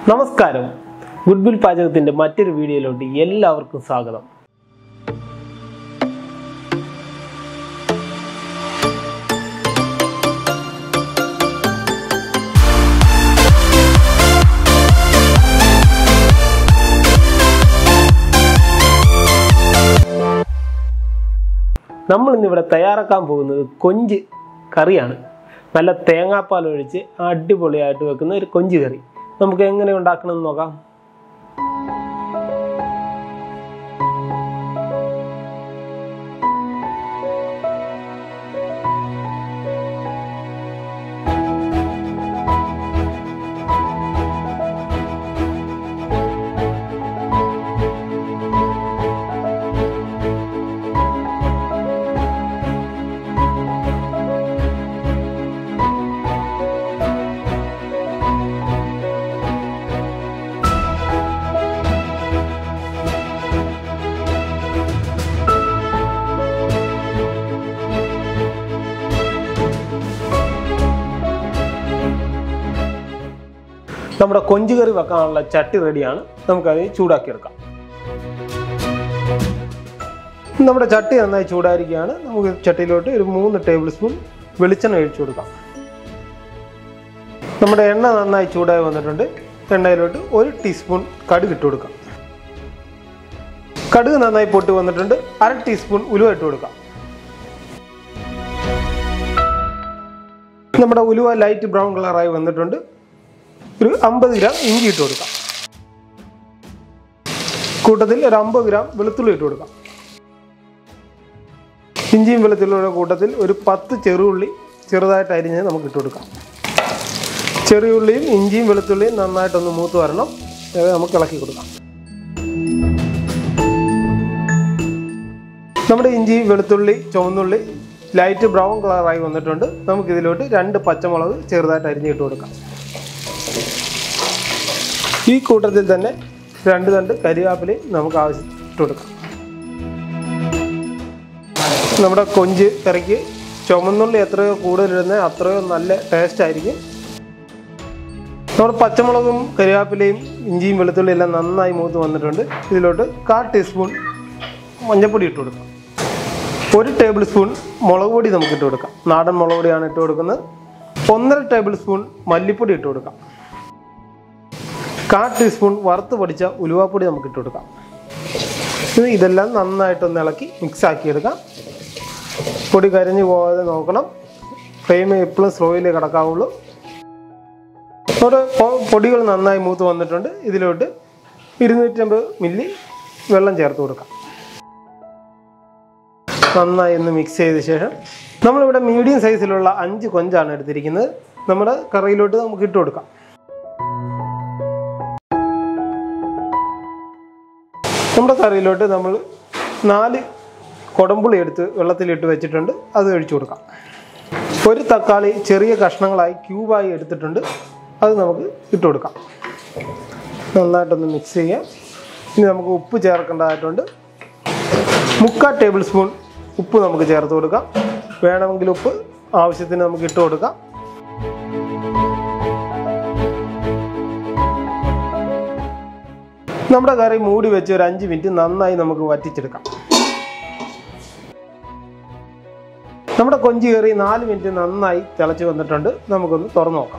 നമസ്കാരം ഗുഡ്വിൽ പാചകത്തിന്റെ മറ്റൊരു വീഡിയോയിലോട്ട് എല്ലാവർക്കും സ്വാഗതം നമ്മൾ ഇന്നിവിടെ തയ്യാറാക്കാൻ പോകുന്നത് കൊഞ്ച് കറിയാണ് നല്ല തേങ്ങാപ്പാൽ ഒഴിച്ച് അടിപൊളിയായിട്ട് വെക്കുന്ന ഒരു കൊഞ്ച് കറി നമുക്ക് എങ്ങനെ ഉണ്ടാക്കണമെന്ന് നോക്കാം നമ്മുടെ കൊഞ്ച് കറി വെക്കാനുള്ള ചട്ടി റെഡിയാണ് നമുക്കത് ചൂടാക്കിയെടുക്കാം നമ്മുടെ ചട്ടി നന്നായി ചൂടായിരിക്കുകയാണ് നമുക്ക് ചട്ടിയിലോട്ട് ഒരു മൂന്ന് ടേബിൾ സ്പൂൺ വെളിച്ചെണ്ണ ഒഴിച്ചു കൊടുക്കാം നമ്മുടെ എണ്ണ നന്നായി ചൂടായി വന്നിട്ടുണ്ട് എണ്ണയിലോട്ട് ഒരു ടീസ്പൂൺ കടുക് ഇട്ട് കൊടുക്കാം കടുക് നന്നായി പൊട്ടി വന്നിട്ടുണ്ട് അര ടീസ്പൂൺ ഉലുവ ഇട്ട് കൊടുക്കാം നമ്മുടെ ഉലുവ ലൈറ്റ് ബ്രൗൺ കളറായി വന്നിട്ടുണ്ട് ഒരു അമ്പത് ഗ്രാം ഇഞ്ചി ഇട്ട് കൊടുക്കാം കൂട്ടത്തിൽ ഒരു അമ്പത് ഗ്രാം വെളുത്തുള്ളി ഇട്ട് കൊടുക്കാം ഇഞ്ചിയും വെളുത്തുള്ളിയുടെ കൂട്ടത്തിൽ ഒരു പത്ത് ചെറുള്ളി ചെറുതായിട്ട് അരിഞ്ഞ് നമുക്ക് ഇട്ട് കൊടുക്കാം ചെറിയുള്ളിയും ഇഞ്ചിയും വെളുത്തുള്ളിയും നന്നായിട്ടൊന്ന് മൂത്ത് വരണം അത് നമുക്ക് ഇളക്കി കൊടുക്കാം നമ്മുടെ ഇഞ്ചി വെളുത്തുള്ളി ചുവന്നുള്ളി ലൈറ്റ് ബ്രൗൺ കളറായി വന്നിട്ടുണ്ട് നമുക്ക് ഇതിലോട്ട് രണ്ട് പച്ചമുളക് ചെറുതായിട്ട് അരിഞ്ഞിട്ട് കൊടുക്കാം ഈ കൂട്ടത്തിൽ തന്നെ രണ്ട് തണ്ട് കരിവേപ്പിലയും നമുക്ക് ആവശ്യമിട്ട് കൊടുക്കാം നമ്മുടെ കൊഞ്ച് കറിക്ക് ചുമന്നുള്ളി എത്രയോ കൂടുതലിടുന്നത് അത്രയോ നല്ല ടേസ്റ്റ് ആയിരിക്കും നമ്മുടെ പച്ചമുളകും കരിവേപ്പിലയും ഇഞ്ചിയും വെളുത്തുള്ളിയും എല്ലാം നന്നായി മൂത്ത് വന്നിട്ടുണ്ട് ഇതിലോട്ട് കാൽ ടീസ്പൂൺ മഞ്ഞൾപ്പൊടി ഇട്ട് കൊടുക്കാം ഒരു ടേബിൾ സ്പൂൺ മുളക് പൊടി നമുക്ക് ഇട്ട് കൊടുക്കാം നാടൻ മുളക് പൊടിയാണ് ഇട്ട് കൊടുക്കുന്നത് ഒന്നര ടേബിൾ സ്പൂൺ മല്ലിപ്പൊടി ഇട്ട് കൊടുക്കാം കാൽ ടീസ്പൂൺ വറുത്ത് പൊടിച്ച ഉലുവാപ്പൊടി നമുക്ക് ഇട്ട് കൊടുക്കാം ഇത് ഇതെല്ലാം നന്നായിട്ടൊന്ന് ഇളക്കി മിക്സ് ആക്കിയെടുക്കാം പൊടി കരിഞ്ഞു പോകാതെ നോക്കണം ഫ്ലെയിം എപ്പോഴും സ്ലോയിൽ കിടക്കാവുള്ളൂ നമ്മുടെ പൊ- പൊടികൾ നന്നായി മൂത്ത് വന്നിട്ടുണ്ട് ഇതിലോട്ട് ഇരുന്നൂറ്റമ്പത് മില്ലി വെള്ളം ചേർത്ത് കൊടുക്കാം നന്നായി ഒന്ന് മിക്സ് ചെയ്ത ശേഷം നമ്മളിവിടെ മീഡിയം സൈസിലുള്ള അഞ്ച് കൊഞ്ചാണ് എടുത്തിരിക്കുന്നത് നമ്മുടെ കറിയിലോട്ട് നമുക്ക് ഇട്ട് കൊടുക്കാം നമ്മുടെ കറിയിലോട്ട് നമ്മൾ നാല് കുടംപുളി എടുത്ത് വെള്ളത്തിലിട്ട് വെച്ചിട്ടുണ്ട് അത് ഒഴിച്ചു കൊടുക്കാം ഒരു തക്കാളി ചെറിയ കഷ്ണങ്ങളായി ക്യൂബായി എടുത്തിട്ടുണ്ട് അത് നമുക്ക് ഇട്ട് കൊടുക്കാം നന്നായിട്ടൊന്ന് മിക്സ് ചെയ്യാം ഇനി നമുക്ക് ഉപ്പ് ചേർക്കേണ്ടതായിട്ടുണ്ട് മുക്കാൽ ടേബിൾ സ്പൂൺ ഉപ്പ് നമുക്ക് ചേർത്ത് കൊടുക്കാം വേണമെങ്കിൽ ഉപ്പ് ആവശ്യത്തിന് നമുക്ക് ഇട്ട് കൊടുക്കാം നമ്മുടെ കറി മൂടി വെച്ച് ഒരു അഞ്ച് മിനിറ്റ് നന്നായി നമുക്ക് വറ്റിച്ചെടുക്കാം നമ്മുടെ കൊഞ്ചി കറി നാല് മിനിറ്റ് നന്നായി തിളച്ച് വന്നിട്ടുണ്ട് നമുക്കൊന്ന് തുറന്നു നോക്കാം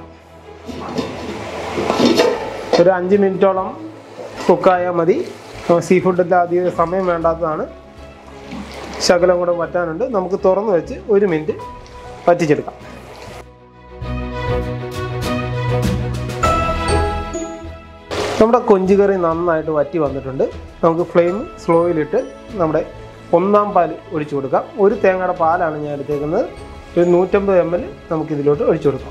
ഒരു അഞ്ച് മിനിറ്റോളം കുക്കായാൽ മതി സീ ഫുഡിൻ്റെ അധികം സമയം വേണ്ടാത്തതാണ് ശകലം കൂടെ വറ്റാനുണ്ട് നമുക്ക് തുറന്നു വെച്ച് ഒരു മിനിറ്റ് വറ്റിച്ചെടുക്കാം നമ്മുടെ കൊഞ്ച് കറി നന്നായിട്ട് വറ്റി വന്നിട്ടുണ്ട് നമുക്ക് ഫ്ലെയിം സ്ലോയിലിട്ട് നമ്മുടെ ഒന്നാം പാൽ ഒഴിച്ചു കൊടുക്കാം ഒരു തേങ്ങയുടെ പാലാണ് ഞാൻ എടുത്തേക്കുന്നത് ഒരു നൂറ്റമ്പത് എം എൽ നമുക്ക് ഇതിലോട്ട് ഒഴിച്ചു കൊടുക്കാം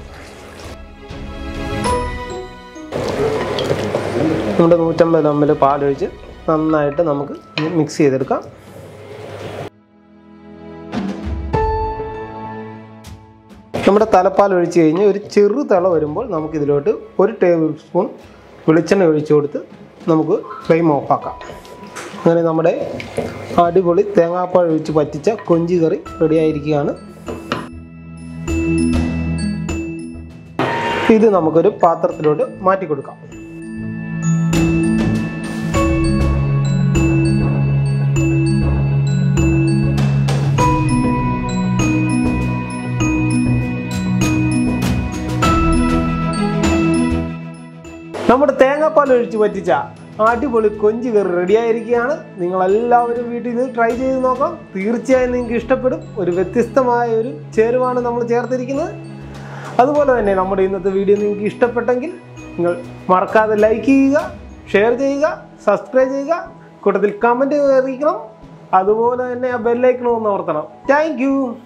നമ്മുടെ നൂറ്റമ്പത് എം എൽ പാലൊഴിച്ച് നന്നായിട്ട് നമുക്ക് മിക്സ് ചെയ്തെടുക്കാം നമ്മുടെ തലപ്പാൽ ഒഴിച്ച് കഴിഞ്ഞ് ഒരു ചെറു തിള വരുമ്പോൾ നമുക്കിതിലോട്ട് ഒരു ടേബിൾ സ്പൂൺ വെളിച്ചെണ്ണ ഒഴിച്ചു കൊടുത്ത് നമുക്ക് ഫ്ലെയിം ഓഫാക്കാം അങ്ങനെ നമ്മുടെ അടിപൊളി തേങ്ങാപ്പാൽ ഒഴിച്ച് പറ്റിച്ച കൊഞ്ചി കറി റെഡിയായിരിക്കുകയാണ് ഇത് നമുക്കൊരു പാത്രത്തിലോട്ട് മാറ്റി കൊടുക്കാം നമ്മുടെ തേങ്ങാപ്പാൽ ഒഴിച്ച് പറ്റിച്ച അടിപൊളി കൊഞ്ച് കറി റെഡിയായിരിക്കുകയാണ് നിങ്ങളെല്ലാവരും വീട്ടിൽ ഇത് ട്രൈ ചെയ്ത് നോക്കാം തീർച്ചയായും നിങ്ങൾക്ക് ഇഷ്ടപ്പെടും ഒരു വ്യത്യസ്തമായ ഒരു ചേരുവാണ് നമ്മൾ ചേർത്തിരിക്കുന്നത് അതുപോലെ തന്നെ നമ്മുടെ ഇന്നത്തെ വീഡിയോ നിങ്ങൾക്ക് ഇഷ്ടപ്പെട്ടെങ്കിൽ നിങ്ങൾ മറക്കാതെ ലൈക്ക് ചെയ്യുക ഷെയർ ചെയ്യുക സബ്സ്ക്രൈബ് ചെയ്യുക കൂട്ടത്തിൽ കമൻറ്റ് അറിയിക്കണം അതുപോലെ തന്നെ ആ ബെല്ലൈക്കണം ഒന്ന് ഓർത്തണം താങ്ക്